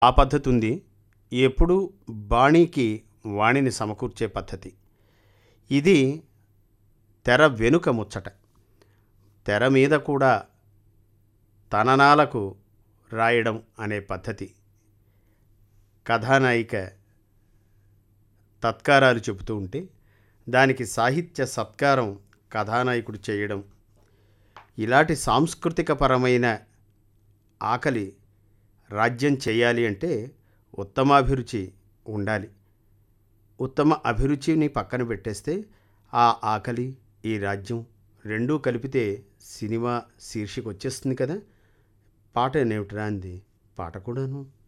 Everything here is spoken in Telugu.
ఆ పద్ధతి ఉంది ఎప్పుడు బాణీకి వాణిని సమకూర్చే పద్ధతి ఇది తెర వెనుక ముచ్చట తెర మీద కూడా తననాలకు రాయడం అనే పద్ధతి కథానాయిక తత్కారాలు చెబుతూ ఉంటే దానికి సాహిత్య సత్కారం కథానాయకుడు చేయడం ఇలాంటి సాంస్కృతికపరమైన ఆకలి రాజ్యం చేయాలి అంటే ఉత్తమాభిరుచి ఉండాలి ఉత్తమ అభిరుచిని పక్కన పెట్టేస్తే ఆ ఆకలి ఈ రాజ్యం రెండూ కలిపితే సినిమా శీర్షిక వచ్చేస్తుంది కదా పాట ఏమిటిరా అంది పాట కూడాను